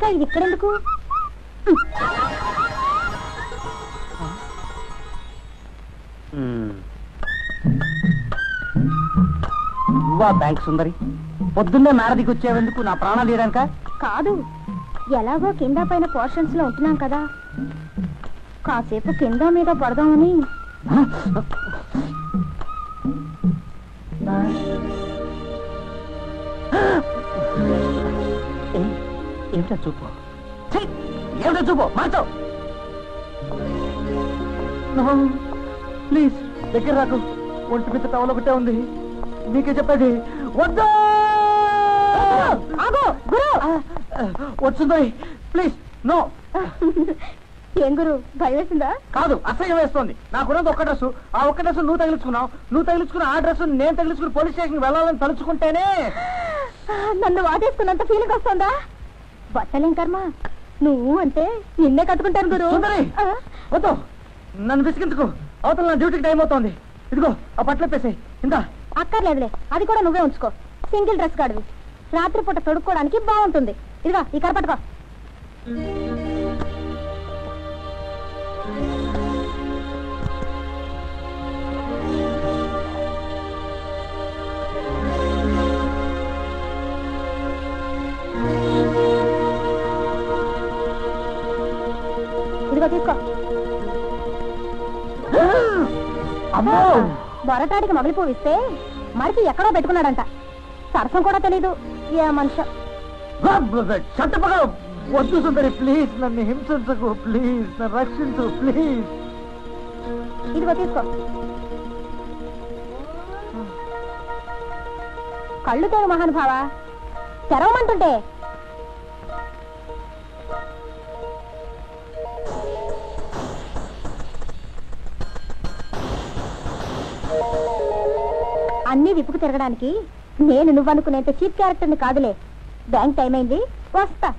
ఇంకా ఇది ఇక్కడెందుకు నువ్వా బ్యాంక్ సుందరి పొద్దున్నే మేడదికి వచ్చేందుకు నా ప్రాణాలు తీయడానిక కాదు ఎలాగో కింద పైన పోర్షన్స్ లో ఉంటున్నాం కదా కాసేపు కింద మీద పడదామని ఏమిటా చూపు ఛీ! ఏమిటా చూపు మార్చో ప్లీజ్ దగ్గర రాకు ఒంటి మీద టవల్ ఒకటే ఉంది నీకే చెప్పేది వద్దా ఆగో గురు వచ్చింది ప్లీజ్ నో ఏం గురు భయం వేసిందా కాదు అసహ్యం వేస్తోంది నాకున్నది ఒక్క డ్రెస్ ఆ ఒక్క డ్రెస్ నువ్వు తగిలించుకున్నావు నువ్వు తగిలించుకున్న ఆ డ్రెస్ నేను తగిలించుకుని పోలీస్ స్టేషన్ వెళ్ళాలని తలుచుకుంటేనే నన్ను వాటేసుకున్నంత ఫీలింగ్ వస్తుందా బట్టలేం కర్మ నువ్వు అంటే నిన్నే కట్టుకుంటాను గురు సుందరి! ఆ? వద్దు నన్ను విసిగించుకో అవతల నా డ్యూటీకి టైం అవుతోంది ఇదిగో ఆ బట్టలు పేసాయి ఇందా అక్కర్లేదులే అది కూడా నువ్వే ఉంచుకో సింగిల్ డ్రెస్ కాడివి రాత్రిపూట తొడుక్కోవడానికి బాగుంటుంది ఇదిగో ఈ కర పట్టుకో ఇదిగో తీసుకో అమ్మో బొరటాడికి మగిలి పువ్విస్తే మరికి ఎక్కడో పెట్టుకున్నాడంట సరసం కూడా తెలీదు ఏ మనిషి చట్టపగ వద్దు సుందరి ప్లీజ్ నన్ను హింసించకు ప్లీజ్ నన్ను రక్షించు ప్లీజ్ ఇదిగో తీసుకో కళ్ళు తెరు మహానుభావ తెరవమంటుంటే అన్ని విప్పుకు తిరగడానికి నేను నువ్వనుకునేంత చీప్ క్యారెక్టర్ని కాదులే బ్యాంక్ టైం అయింది వస్తా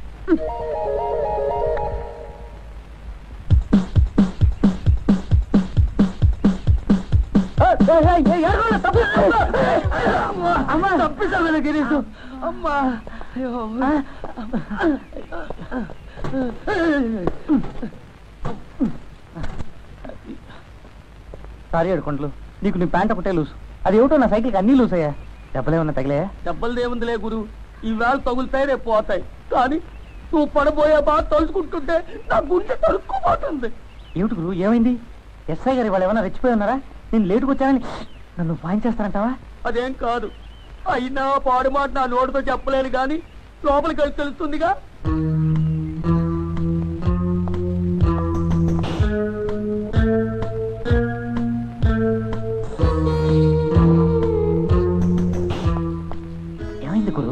అమ్మా తప్పిస్తాను గిరీషు అమ్మా సారీ అడుకుంటలు నీకు నీ ప్యాంట్ ఒకటే లూసు అది ఏమిటో నా సైకిల్కి అన్నీ లూస్ అయ్యా దెబ్బలేమన్నా తగిలే దెబ్బలు దేవుందిలే గురు ఈవేళ తగులుతాయి రేపు పోతాయి కానీ నువ్వు పడబోయే బాధ తలుచుకుంటుంటే నా గుండె తరుక్కుపోతుంది ఏమిటి గురు ఏమైంది ఎస్ఐ గారు వాళ్ళు ఏమైనా రెచ్చిపోయి ఉన్నారా నేను లేటుకు వచ్చానని నన్ను ఫైన్ చేస్తానంటావా అదేం కాదు అయినా పాడు మాట నా నోటితో చెప్పలేను కానీ లోపలికి వెళ్ళి తెలుస్తుందిగా ఏమైంది గురు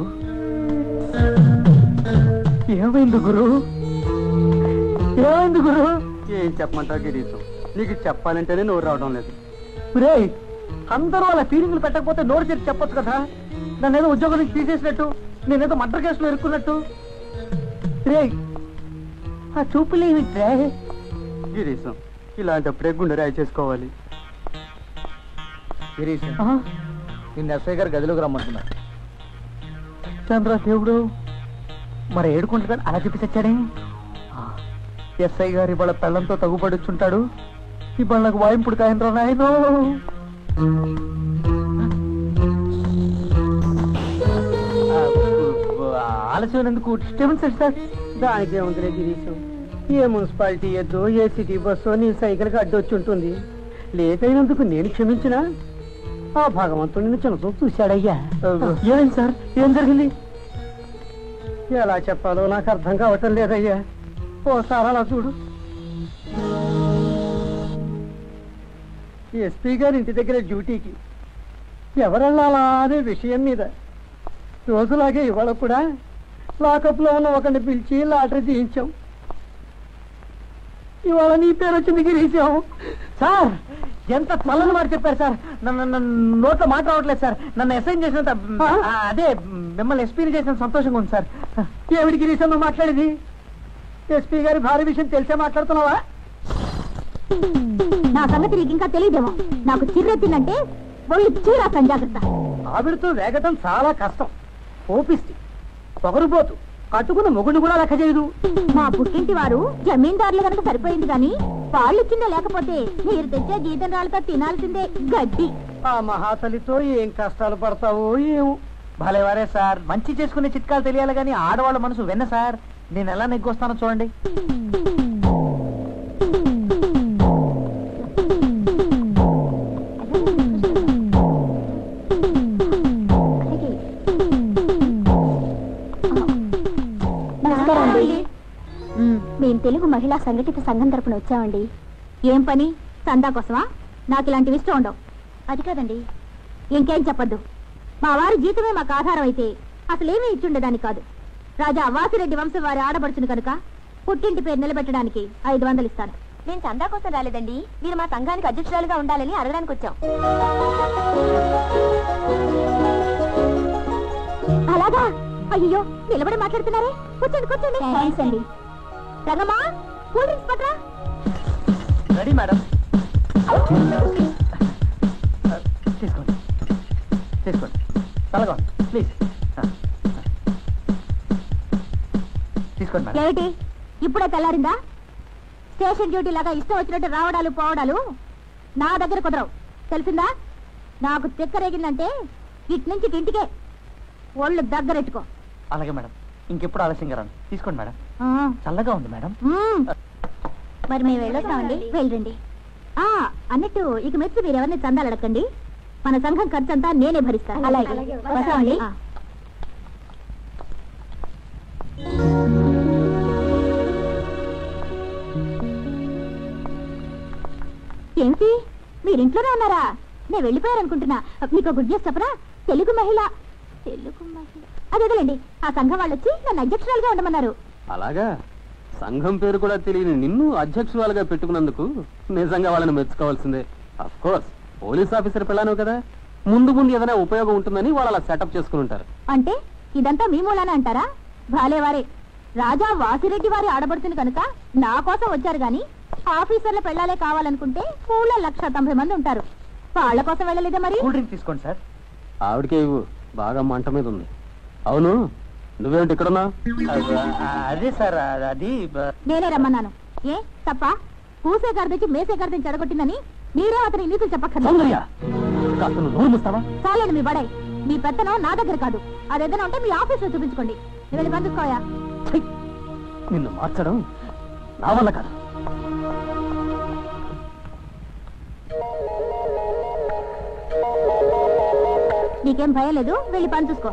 ఏమైంది గురు ఏమైంది గురు ఏం చెప్పమంటావు గిరీశం నీకు చెప్పాలంటేనే నోరు రావడం లేదు రే అందరూ అలా ఫీలింగ్లు పెట్టకపోతే నోరు చేసి చెప్పొచ్చు కదా నన్ను ఏదో ఉద్యోగం నుంచి తీసేసినట్టు నేనేదో మర్డర్ కేసులో ఇరుక్కున్నట్టు రే ఆ చూపులేమి రే గిరీశం ఇలాంటప్పుడే గుండె రాయి చేసుకోవాలి నిన్న ఎస్ఐ గారు గదిలోకి రమ్మంటున్నారు చంద్ర దేవుడు మరి ఏడుకుంటున్నాడు అలా చెప్పి తెచ్చాడే ఎస్ఐ గారు ఇవాళ పెళ్ళంతో తగుపడుచుంటాడు ఇవాళ నాకు వాయింపుడు కాయనరా నాయనో ఆలస్యం ఎందుకు స్టెవెన్ సెట్ సార్ దానికే ఉందిలే గిరీశం ఏ మున్సిపాలిటీ ఎద్దో ఏ సిటీ బస్సో నీ సైకిల్కి అడ్డొచ్చి ఉంటుంది లేట్ అయినందుకు నేను క్షమించినా ఆ భగవంతుడు నిన్ను చిన్నతో చూశాడయ్యా ఏమైంది సార్ ఏం జరిగింది ఎలా చెప్పాలో నాకు అర్థం కావటం లేదయ్యా ఓసారి అలా చూడు ఎస్పీ గారి ఇంటి దగ్గర డ్యూటీకి ఎవరెళ్ళాలా అనే విషయం మీద రోజులాగే ఇవాళ కూడా లాకప్లో ఉన్న ఒకరిని పిలిచి లాటరీ తీయించాం ఇవాళ నీ పేరు వచ్చింది గిరీశాం సార్ ఎంత తలని మాట చెప్పారు సార్ నన్ను నన్ను నోట్లో మాట రావట్లేదు సార్ నన్ను అసైన్ చేసినంత ఆ, అదే మిమ్మల్ని ఎస్పీని చేసిన సంతోషంగా ఉంది సార్ ఏమిటి గిరీశం నువ్వు మాట్లాడేది ఎస్పీ గారి భారీ విషయం తెలిసే మాట్లాడుతున్నావా నా సంగతి నీకు ఇంకా తెలియదేమో నాకు చిర్రెత్తిందంటే ఒళ్ళు చీరా జాగ్రత్త ఆవిడతో వేగటం చాలా కష్టం ఓపిస్తి పొగరుబోతు కట్టుకున్న మొగుడిని కూడా లెక్క చేయదు మా పుట్టింటి వారు జమీందారులు కనుక సరిపోయింది గాని వాళ్ళు ఇచ్చిందే లేకపోతే మీరు తెచ్చే జీతం రాళ్ళతో తినాల్సిందే గడ్డి ఆ మహాతలితో ఏం కష్టాలు పడతావో ఏమో భలేవారే సార్ మంచి చేసుకునే చిట్కాలు తెలియాలి కానీ ఆడవాళ్ళ మనసు వెన్న సార్ నేను ఎలా నెగ్గొస్తానో చూడండి నమస్కారం అండి మేము తెలుగు మహిళా సంఘటిత సంఘం తరపున వచ్చామండి ఏం పని చందా కోసమా నాకు ఇలాంటివి ఇష్టం ఉండవు అది కాదండి ఇంకేం చెప్పొద్దు మా వారి జీతమే మాకు ఆధారం అయితే అసలేమీ ఇచ్చుండేదాన్ని కాదు రాజా వాసిరెడ్డి వంశం వారి ఆడబడుచును కనుక పుట్టింటి పేరు నిలబెట్టడానికి ఐదు వందలు ఇస్తాను నేను చందా కోసం రాలేదండి మీరు మా సంఘానికి అధ్యక్షురాలుగా ఉండాలని అడగడానికి వచ్చాం అలాగా అయ్యో నిలబడి మాట్లాడుతున్నారే కూర్చోండి కూర్చోండి థ్యాంక్స్ అండి రంగమ్మా కూల్ డ్రింక్స్ పట్రా రెడీ మేడం తీసుకోండి తీసుకోండి తలగా ప్లీజ్ తీసుకోండి మేడం ఏమిటి ఇప్పుడే తెల్లారిందా స్టేషన్ డ్యూటీ లాగా ఇష్టం వచ్చినట్టు రావడాలు పోవడాలు నా దగ్గర కుదరవు తెలిసిందా నాకు తిక్కరేగిందంటే ఇటు నుంచి ఇటు ఇంటికే ఒళ్ళు దగ్గరెట్టుకో అలాగే మేడం ఇంకెప్పుడు ఆలస్యంగా రాను తీసుకోండి మేడం చల్లగా ఉంది మేడం మ్మ్. మరి మేము వెళ్ళొస్తామండి వెళ్ళండి ఆ అన్నట్టు ఇక మెచ్చి మీరు ఎవరిని చందాలు అడగండి మన సంఘం ఖర్చు అంతా నేనే భరిస్తాను అలాగే వస్తామండి ఆ. ఏంటి మీరు ఇంట్లోనే ఉన్నారా నేను వెళ్ళిపోయారనుకుంటున్నా మీకు గుడ్ న్యూస్ చెప్పరా తెలుగు మహిళ తెలుగు మహిళ అది వదిలేండి ఆ సంఘం వాళ్ళు వచ్చి నన్ను అధ్యక్షురాలుగా ఉండమన్నారు అలాగా సంఘం పేరు కూడా తెలియని నిన్ను అధ్యక్షురాలుగా పెట్టుకున్నందుకు నిజంగా వాళ్ళని మెచ్చుకోవాల్సిందే అఫ్ కోర్స్ పోలీస్ ఆఫీసర్ పిల్లను కదా ముందు ముందు ఏదైనా ఉపయోగం ఉంటుందని వాళ్ళు అలా సెటప్ చేసుకుని ఉంటారు అంటే ఇదంతా మీ మూలాన అంటారా భాలే వారే రాజా వాసిరెడ్డి వారి ఆడబడుతుంది కనుక నా కోసం వచ్చారు గాని ఆఫీసర్ల పెళ్ళాలే కావాలనుకుంటే ఊళ్ళో లక్ష తొంభై మంది ఉంటారు వాళ్ళ కోసం వెళ్ళలేదా మరి కూల్ డ్రింక్ తీసుకోండి సార్ ఆవిడకే ఇవ్వు బాగా మంట మీద ఉంది అవును నువ్వేమిటి ఇక్కడున్నా ఆ, అదే సార్ ఆ, అది బ- నేనే రమ్మన్నాను ఏ తప్ప పూసే గర్దకి మేసే గర్దని చెడగొట్టిందని మీరే అతని నీతులు చెప్పక్కర్లేదు సౌందర్య కాస్త నువ్వు నోరు మూస్తావా చాలండి మీ బడాయి మీ పెత్తనం నా దగ్గర కాదు అదేదైనా ఉంటే మీ ఆఫీస్లో చూపించుకోండి నువ్వు వెళ్ళి పంచుకోయా ఛీ! నిన్ను మార్చడం నా వల్ల కాదు నీకేం భయం లేదు వెళ్ళి పని చూసుకో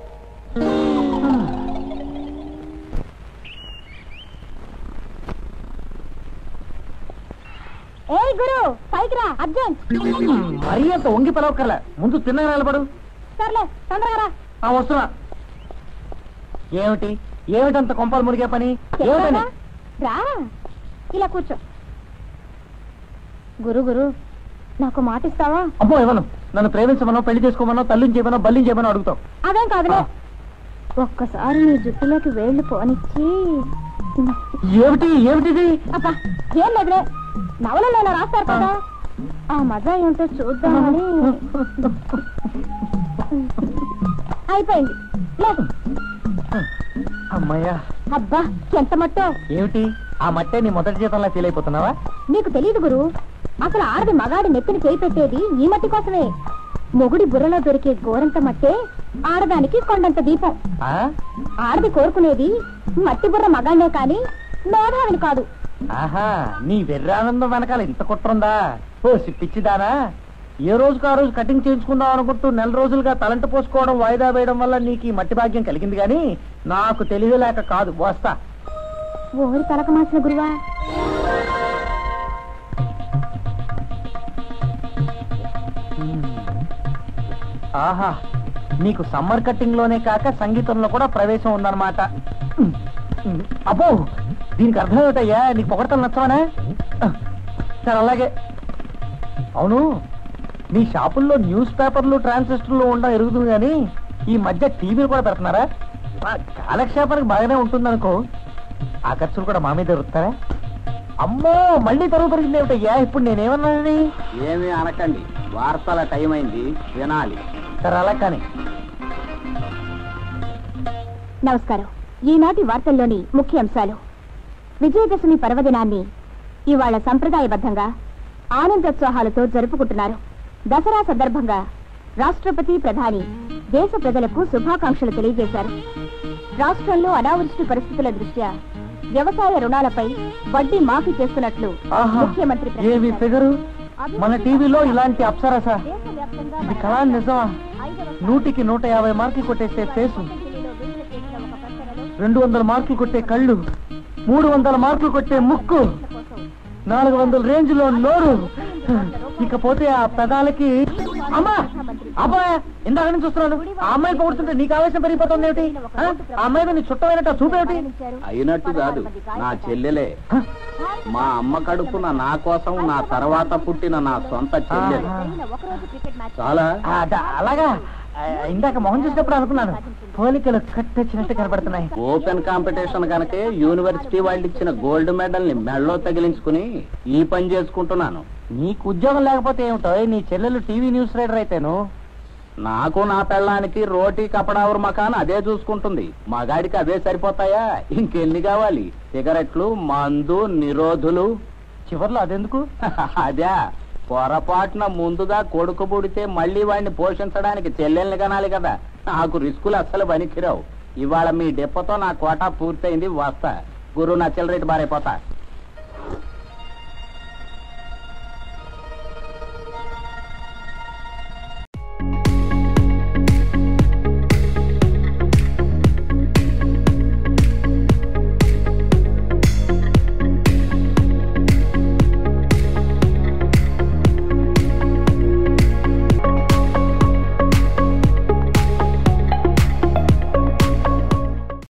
ఏయ్ గురు పైకి రా అర్జెంట్ మరీ అంత వంగి పిలవక్కర్లే ముందు తిన్నగా నిలబడు సర్లే తొందరగా రా ఆ వస్తున్నా ఏమిటి ఏమిటంత కొంపలు మురిగే పని ఏమిటని రా ఇలా కూర్చో గురు గురు నాకు మాట ఇస్తావా అబ్బో ఇవ్వను నన్ను ప్రేమించమనో పెళ్లి చేసుకోమనో తల్లిని చేయమనో బల్లిని చేయమనో అడుగుతావు అదేం కాదులే ఆ. ఒక్కసారి నీ జుట్టులోకి వేళ్ళు పోనిచ్చి ఏమిటి ఏమిటిది అబ్బా ఏం లేదులే నవలలో ఇలా రాస్తారు కదా ఆ మజా ఏంటో చూద్దామని అయిపోయింది లే అమ్మయ్యా అబ్బా ఎంత మట్టో ఏమిటి ఆ మట్టే నీ మొదటి జీతంలో ఫీల్ అయిపోతున్నావా నీకు తెలియదు గురు అసలు ఆడది మగాడి నెత్తిని చేయి పెట్టేది ఈ మట్టి కోసమే మొగుడి బుర్రలో దొరికే గోరంత మట్టే ఆడదానికి కొండంత దీపం ఆ? ఆడది కోరుకునేది మట్టి బుర్ర మగాడే కాని మేధావిని కాదు ఆహా నీ వెర్రానందం వెనకాల ఇంత కుట్రుందా ఓ పిచ్చిదానా ఏ రోజుకు ఆ రోజు కటింగ్ చేయించుకుందాం అనుకుంటూ నెల రోజులుగా తలంట పోసుకోవడం వాయిదా వేయడం వల్ల నీకు ఈ మట్టి భాగ్యం కలిగింది గాని నాకు తెలియలేక కాదు వస్తా ఓరి తలక మాసిన గురువా ఆహా నీకు సమ్మర్ కట్టింగ్ లోనే కాక సంగీతంలో కూడా ప్రవేశం ఉందన్నమాట అబ్బో దీనికి అర్థం ఏమిటయ్యా నీకు పొగడతలు నచ్చవనా సరే అలాగే అవును మీ షాపుల్లో న్యూస్ పేపర్లు ట్రాన్సిస్టర్లు ఉండడం ఎరుగుతుంది కానీ ఈ మధ్య టీవీలు కూడా పెడుతున్నారా ఆ, కాలక్షేపానికి బాగానే ఉంటుందనుకో ఆ ఖర్చులు కూడా మా మీద దొరుకుతారా అమ్మో మళ్ళీ తరుగు దొరికింది ఏమిటయ్యా ఇప్పుడు నేనేమన్నానని ఏమీ అనకండి వార్తల టైం అయింది వినాలి సరే అలా కానీ నమస్కారం ఈనాటి వార్తల్లోని ముఖ్యాంశాలు విజయదశమి పర్వదినాన్ని ఇవాళ సంప్రదాయబద్ధంగా ఆనందోత్సాహాలతో జరుపుకుంటున్నారు దసరా సందర్భంగా రాష్ట్రపతి ప్రధాని దేశ ప్రజలకు శుభాకాంక్షలు తెలియజేశారు రాష్ట్రంలో అనావృష్టి పరిస్థితుల దృష్ట్యా వ్యవసాయ రుణాలపై వడ్డీ మాఫీ చేస్తున్నట్లు ఆహా ముఖ్యమంత్రి ఏమి ప్రకటించారు. ఫిగరు మన టీవీలో ఇలాంటి అప్సరస దేశవ్యాప్తంగా ఇది కళా నిజమా ఐదవ నూటికి నూట యాభై మార్కులు కొట్టేసే ఫేసు ఢిల్లీలో విడుదల చేసిన ఒక ప్రకటనలో రెండు వందల మార్కులు కొట్టే కళ్ళు మూడు వందల మార్కులు కొట్టే ముక్కు నాలుగు వందల రేంజ్ లో నోరు ఇకపోతే ఆ పెదాలకి అమ్మా అబ్బా ఇందాక నుంచి చూస్తున్నాను ఆ అమ్మాయి పొగుడుతుంటే నీకు ఆవేశం పెరిగిపోతుంది ఏమిటి ఆ? ఆ అమ్మాయి నీ చుట్టమైనట్టు చూపేమిటి అయినట్టు కాదు నా చెల్లెలే మా అమ్మ కడుపున నా కోసం నా తర్వాత పుట్టిన నా సొంత చెల్లెలు చాలా ఆ, ద- అలాగా ఆ, ఇందాక మొహం చూసినప్పుడు అనుకున్నాను పోలికలు కట్టొచ్చినట్టు కనబడుతున్నాయి ఓపెన్ కాంపిటీషన్ కనుకే యూనివర్సిటీ వాళ్ళు ఇచ్చిన గోల్డ్ మెడల్ ని మెడలో తగిలించుకుని ఈ పని చేసుకుంటున్నాను నీకు ఉద్యోగం లేకపోతే ఏమిటో నీ చెల్లెలు టీవీ న్యూస్ రైడర్ అయితేను నాకు నా పెళ్ళానికి రోటీ కపడావర్ మకాన్ అదే చూసుకుంటుంది మగాడికి అవే సరిపోతాయా ఇంకెన్ని కావాలి సిగరెట్లు మందు నిరోధులు చివర్లో అదెందుకు అదే పొరపాటున ముందుగా కొడుకు పుడితే మళ్ళీ వాడిని పోషించడానికి చెల్లెల్ని కనాలి కదా నాకు రిస్కులు అస్సలు పనికిరావు ఇవాళ మీ డెప్పతో నా కోటా పూర్తయింది వస్తా గురువు నా చిల్లరేటు బారైపోతా